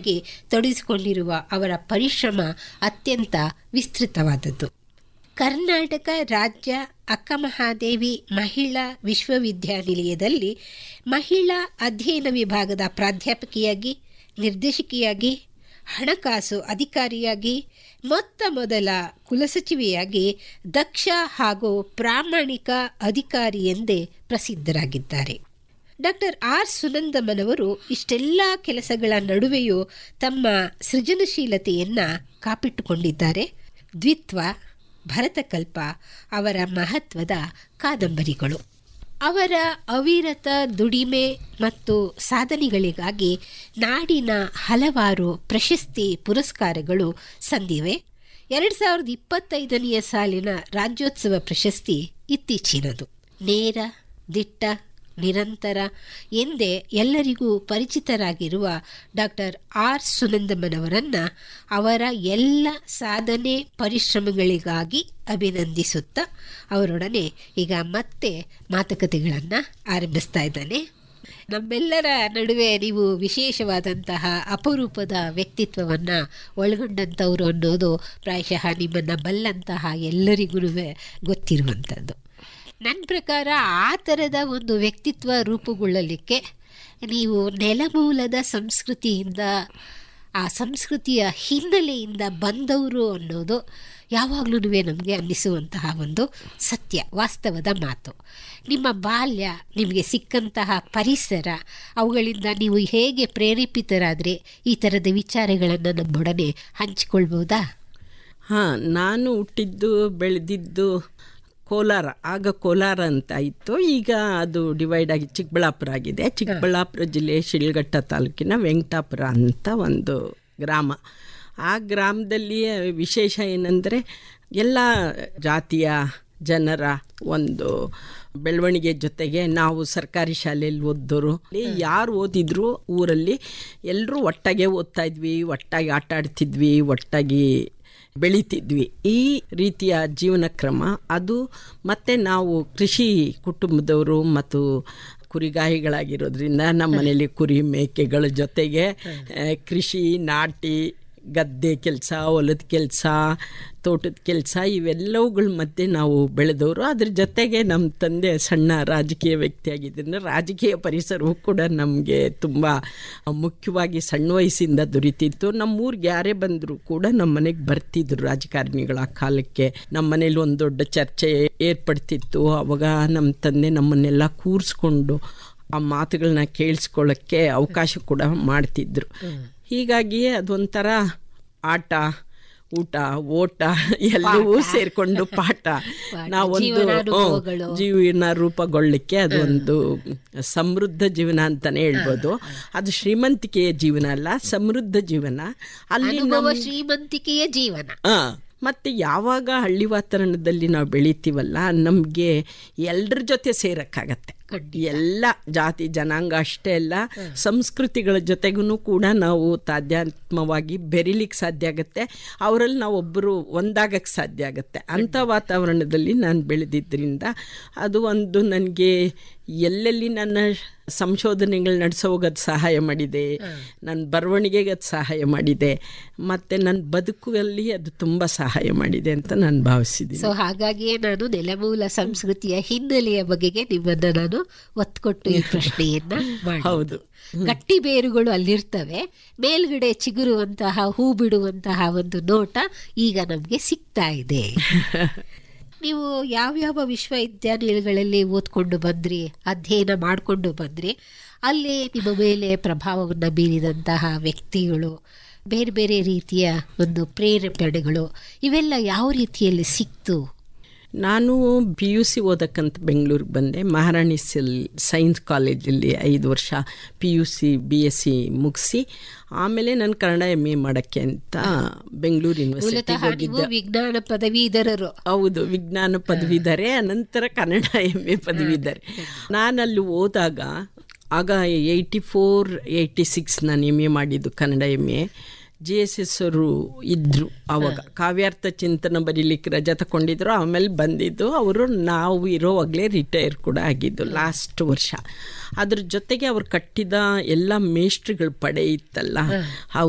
ಸೇವೆಗಾಗಿ ತೊಡಗಿಸಿಕೊಂಡಿರುವ ಅವರ ಪರಿಶ್ರಮ ಅತ್ಯಂತ ವಿಸ್ತೃತವಾದದ್ದು ಕರ್ನಾಟಕ ರಾಜ್ಯ ಅಕ್ಕಮಹಾದೇವಿ ಮಹಿಳಾ ವಿಶ್ವವಿದ್ಯಾನಿಲಯದಲ್ಲಿ ಮಹಿಳಾ ಅಧ್ಯಯನ ವಿಭಾಗದ ಪ್ರಾಧ್ಯಾಪಕಿಯಾಗಿ ನಿರ್ದೇಶಕಿಯಾಗಿ ಹಣಕಾಸು ಅಧಿಕಾರಿಯಾಗಿ ಮೊತ್ತ ಮೊದಲ ಕುಲಸಚಿವೆಯಾಗಿ ದಕ್ಷ ಹಾಗೂ ಪ್ರಾಮಾಣಿಕ ಅಧಿಕಾರಿ ಎಂದೇ ಪ್ರಸಿದ್ಧರಾಗಿದ್ದಾರೆ ಡಾಕ್ಟರ್ ಆರ್ ಸುನಂದಮ್ಮನವರು ಇಷ್ಟೆಲ್ಲ ಕೆಲಸಗಳ ನಡುವೆಯೂ ತಮ್ಮ ಸೃಜನಶೀಲತೆಯನ್ನು ಕಾಪಿಟ್ಟುಕೊಂಡಿದ್ದಾರೆ ದ್ವಿತ್ವ ಭರತಕಲ್ಪ ಅವರ ಮಹತ್ವದ ಕಾದಂಬರಿಗಳು ಅವರ ಅವಿರತ ದುಡಿಮೆ ಮತ್ತು ಸಾಧನೆಗಳಿಗಾಗಿ ನಾಡಿನ ಹಲವಾರು ಪ್ರಶಸ್ತಿ ಪುರಸ್ಕಾರಗಳು ಸಂದಿವೆ ಎರಡು ಸಾವಿರದ ಇಪ್ಪತ್ತೈದನೆಯ ಸಾಲಿನ ರಾಜ್ಯೋತ್ಸವ ಪ್ರಶಸ್ತಿ ಇತ್ತೀಚಿನದು ನೇರ ದಿಟ್ಟ ನಿರಂತರ ಎಂದೇ ಎಲ್ಲರಿಗೂ ಪರಿಚಿತರಾಗಿರುವ ಡಾಕ್ಟರ್ ಆರ್ ಸುನಂದಮ್ಮನವರನ್ನು ಅವರ ಎಲ್ಲ ಸಾಧನೆ ಪರಿಶ್ರಮಗಳಿಗಾಗಿ ಅಭಿನಂದಿಸುತ್ತಾ ಅವರೊಡನೆ ಈಗ ಮತ್ತೆ ಮಾತುಕತೆಗಳನ್ನು ಆರಂಭಿಸ್ತಾ ಇದ್ದಾನೆ ನಮ್ಮೆಲ್ಲರ ನಡುವೆ ನೀವು ವಿಶೇಷವಾದಂತಹ ಅಪರೂಪದ ವ್ಯಕ್ತಿತ್ವವನ್ನು ಒಳಗೊಂಡಂಥವ್ರು ಅನ್ನೋದು ಪ್ರಾಯಶಃ ನಿಮ್ಮನ್ನು ಬಲ್ಲಂತಹ ಎಲ್ಲರಿಗೂ ಗೊತ್ತಿರುವಂಥದ್ದು ನನ್ನ ಪ್ರಕಾರ ಆ ಥರದ ಒಂದು ವ್ಯಕ್ತಿತ್ವ ರೂಪುಗೊಳ್ಳಲಿಕ್ಕೆ ನೀವು ನೆಲಮೂಲದ ಸಂಸ್ಕೃತಿಯಿಂದ ಆ ಸಂಸ್ಕೃತಿಯ ಹಿನ್ನೆಲೆಯಿಂದ ಬಂದವರು ಅನ್ನೋದು ಯಾವಾಗಲೂ ನಮಗೆ ಅನ್ನಿಸುವಂತಹ ಒಂದು ಸತ್ಯ ವಾಸ್ತವದ ಮಾತು ನಿಮ್ಮ ಬಾಲ್ಯ ನಿಮಗೆ ಸಿಕ್ಕಂತಹ ಪರಿಸರ ಅವುಗಳಿಂದ ನೀವು ಹೇಗೆ ಪ್ರೇರೇಪಿತರಾದರೆ ಈ ಥರದ ವಿಚಾರಗಳನ್ನು ನಮ್ಮೊಡನೆ ಹಂಚಿಕೊಳ್ಬೋದಾ ಹಾಂ ನಾನು ಹುಟ್ಟಿದ್ದು ಬೆಳೆದಿದ್ದು ಕೋಲಾರ ಆಗ ಕೋಲಾರ ಅಂತ ಇತ್ತು ಈಗ ಅದು ಡಿವೈಡ್ ಆಗಿ ಚಿಕ್ಕಬಳ್ಳಾಪುರ ಆಗಿದೆ ಚಿಕ್ಕಬಳ್ಳಾಪುರ ಜಿಲ್ಲೆ ಶಿಳ್ಘಟ್ಟ ತಾಲೂಕಿನ ವೆಂಕಟಾಪುರ ಅಂತ ಒಂದು ಗ್ರಾಮ ಆ ಗ್ರಾಮದಲ್ಲಿ ವಿಶೇಷ ಏನಂದರೆ ಎಲ್ಲ ಜಾತಿಯ ಜನರ ಒಂದು ಬೆಳವಣಿಗೆ ಜೊತೆಗೆ ನಾವು ಸರ್ಕಾರಿ ಶಾಲೆಯಲ್ಲಿ ಓದ್ದವರು ಯಾರು ಓದಿದ್ರು ಊರಲ್ಲಿ ಎಲ್ಲರೂ ಒಟ್ಟಾಗೆ ಓದ್ತಾ ಇದ್ವಿ ಒಟ್ಟಾಗಿ ಆಟ ಆಡ್ತಿದ್ವಿ ಒಟ್ಟಾಗಿ ಬೆಳಿತಿದ್ವಿ ಈ ರೀತಿಯ ಜೀವನ ಕ್ರಮ ಅದು ಮತ್ತು ನಾವು ಕೃಷಿ ಕುಟುಂಬದವರು ಮತ್ತು ಕುರಿಗಾಹಿಗಳಾಗಿರೋದ್ರಿಂದ ನಮ್ಮ ಮನೇಲಿ ಕುರಿ ಮೇಕೆಗಳ ಜೊತೆಗೆ ಕೃಷಿ ನಾಟಿ ಗದ್ದೆ ಕೆಲಸ ಹೊಲದ ಕೆಲಸ ತೋಟದ ಕೆಲಸ ಇವೆಲ್ಲವುಗಳ ಮಧ್ಯೆ ನಾವು ಬೆಳೆದವರು ಅದ್ರ ಜೊತೆಗೆ ನಮ್ಮ ತಂದೆ ಸಣ್ಣ ರಾಜಕೀಯ ವ್ಯಕ್ತಿಯಾಗಿದ್ದರಿಂದ ರಾಜಕೀಯ ಪರಿಸರವೂ ಕೂಡ ನಮಗೆ ತುಂಬ ಮುಖ್ಯವಾಗಿ ಸಣ್ಣ ವಯಸ್ಸಿಂದ ದೊರೀತಿತ್ತು ನಮ್ಮ ಊರಿಗೆ ಯಾರೇ ಬಂದರೂ ಕೂಡ ನಮ್ಮ ಮನೆಗೆ ಬರ್ತಿದ್ರು ರಾಜಕಾರಣಿಗಳ ಕಾಲಕ್ಕೆ ನಮ್ಮ ಮನೇಲಿ ಒಂದು ದೊಡ್ಡ ಚರ್ಚೆ ಏರ್ಪಡ್ತಿತ್ತು ಅವಾಗ ನಮ್ಮ ತಂದೆ ನಮ್ಮನ್ನೆಲ್ಲ ಕೂರಿಸ್ಕೊಂಡು ಆ ಮಾತುಗಳನ್ನ ಕೇಳಿಸ್ಕೊಳ್ಳೋಕ್ಕೆ ಅವಕಾಶ ಕೂಡ ಮಾಡ್ತಿದ್ರು ಹೀಗಾಗಿ ಅದೊಂಥರ ಆಟ ಊಟ ಓಟ ಎಲ್ಲವೂ ಸೇರಿಕೊಂಡು ಪಾಠ ನಾವೊಂದು ಜೀವನ ರೂಪುಗೊಳ್ಳಲಿಕ್ಕೆ ಅದೊಂದು ಸಮೃದ್ಧ ಜೀವನ ಅಂತಾನೆ ಹೇಳ್ಬೋದು ಅದು ಶ್ರೀಮಂತಿಕೆಯ ಜೀವನ ಅಲ್ಲ ಸಮೃದ್ಧ ಜೀವನ ಅಲ್ಲಿ ಶ್ರೀಮಂತಿಕೆಯ ಜೀವನ ಮತ್ತು ಯಾವಾಗ ಹಳ್ಳಿ ವಾತಾವರಣದಲ್ಲಿ ನಾವು ಬೆಳಿತೀವಲ್ಲ ನಮಗೆ ಎಲ್ಲರ ಜೊತೆ ಸೇರೋಕ್ಕಾಗತ್ತೆ ಎಲ್ಲ ಜಾತಿ ಜನಾಂಗ ಅಷ್ಟೇ ಅಲ್ಲ ಸಂಸ್ಕೃತಿಗಳ ಜೊತೆಗೂ ಕೂಡ ನಾವು ತಾಧ್ಯಾತ್ಮವಾಗಿ ಬೆರಿಲಿಕ್ಕೆ ಸಾಧ್ಯ ಆಗುತ್ತೆ ಅವರಲ್ಲಿ ನಾವು ಒಬ್ಬರು ಒಂದಾಗಕ್ಕೆ ಸಾಧ್ಯ ಆಗುತ್ತೆ ಅಂಥ ವಾತಾವರಣದಲ್ಲಿ ನಾನು ಬೆಳೆದಿದ್ದರಿಂದ ಅದು ಒಂದು ನನಗೆ ಎಲ್ಲೆಲ್ಲಿ ನನ್ನ ಸಂಶೋಧನೆಗಳು ನಡೆಸೋಗದು ಸಹಾಯ ಮಾಡಿದೆ ನನ್ನ ಬರವಣಿಗೆಗೆ ಅದು ಸಹಾಯ ಮಾಡಿದೆ ಮತ್ತು ನನ್ನ ಬದುಕಲ್ಲಿ ಅದು ತುಂಬ ಸಹಾಯ ಮಾಡಿದೆ ಅಂತ ನಾನು ಭಾವಿಸಿದ್ದೀನಿ ಸೊ ಹಾಗಾಗಿಯೇ ನಾನು ನೆಲಮೂಲ ಸಂಸ್ಕೃತಿಯ ಹಿನ್ನೆಲೆಯ ಬಗೆಗೆ ನಿಮ್ಮನ್ನು ನಾನು ಒತ್ಕೊಟ್ಟು ಈ ಪ್ರಶ್ನೆಯನ್ನ ಹೌದು ಗಟ್ಟಿ ಬೇರುಗಳು ಅಲ್ಲಿರ್ತವೆ ಮೇಲ್ಗಡೆ ಚಿಗುರುವಂತಹ ಹೂ ಬಿಡುವಂತಹ ಒಂದು ನೋಟ ಈಗ ನಮಗೆ ಸಿಗ್ತಾ ಇದೆ ನೀವು ಯಾವ್ಯಾವ ವಿಶ್ವವಿದ್ಯಾನಿಲಯಗಳಲ್ಲಿ ಓದ್ಕೊಂಡು ಬಂದ್ರಿ ಅಧ್ಯಯನ ಮಾಡಿಕೊಂಡು ಬಂದ್ರಿ ಅಲ್ಲಿ ನಿಮ್ಮ ಮೇಲೆ ಪ್ರಭಾವವನ್ನು ಬೀರಿದಂತಹ ವ್ಯಕ್ತಿಗಳು ಬೇರೆ ಬೇರೆ ರೀತಿಯ ಒಂದು ಪ್ರೇರೇಪಣೆಗಳು ಇವೆಲ್ಲ ಯಾವ ರೀತಿಯಲ್ಲಿ ಸಿಕ್ತು ನಾನು ಪಿ ಯು ಸಿ ಓದಕ್ಕಂತ ಬೆಂಗಳೂರಿಗೆ ಬಂದೆ ಮಹಾರಾಣಿ ಸಿಲ್ ಸೈನ್ಸ್ ಕಾಲೇಜಲ್ಲಿ ಐದು ವರ್ಷ P U C B S C ಮುಗಿಸಿ ಆಮೇಲೆ ನಾನು ಕನ್ನಡ ಎಮ್ ಎ ಮಾಡೋಕ್ಕೆ ಅಂತ ಬೆಂಗಳೂರು ಯೂನಿವರ್ಸಿಟಿ ಹೋಗಿದ್ದೆ ವಿಜ್ಞಾನ ಪದವೀಧರರು ಹೌದು ವಿಜ್ಞಾನ ಪದವೀಧರೆ ಅನಂತರ ಕನ್ನಡ ಎಮ್ ಎ ಪದವೀಧರೆ ನಾನಲ್ಲಿ ಹೋದಾಗ ಆಗ ಏಯ್ಟಿ ಫೋರ್ ಏಯ್ಟಿ ಸಿಕ್ಸ್ ನಾನು ಎಮ್ ಎ ಮಾಡಿದ್ದು Kannada M A G S S ಅವರು ಇದ್ದರು ಆವಾಗ ಕಾವ್ಯಾರ್ಥ ಚಿಂತನ ಬರೀಲಿಕ್ಕೆ ರಜೆ ತಗೊಂಡಿದ್ರು ಆಮೇಲೆ ಬಂದಿದ್ದು ಅವರು ನಾವು ಇರೋವಾಗಲೇ ರಿಟೈರ್ ಕೂಡ ಆಗಿದ್ದು ಲಾಸ್ಟ್ ವರ್ಷ ಅದ್ರ ಜೊತೆಗೆ ಅವ್ರು ಕಟ್ಟಿದ ಎಲ್ಲ ಮೇಷ್ಟ್ರುಗಳ ಪಡೆ ಇತ್ತಲ್ಲ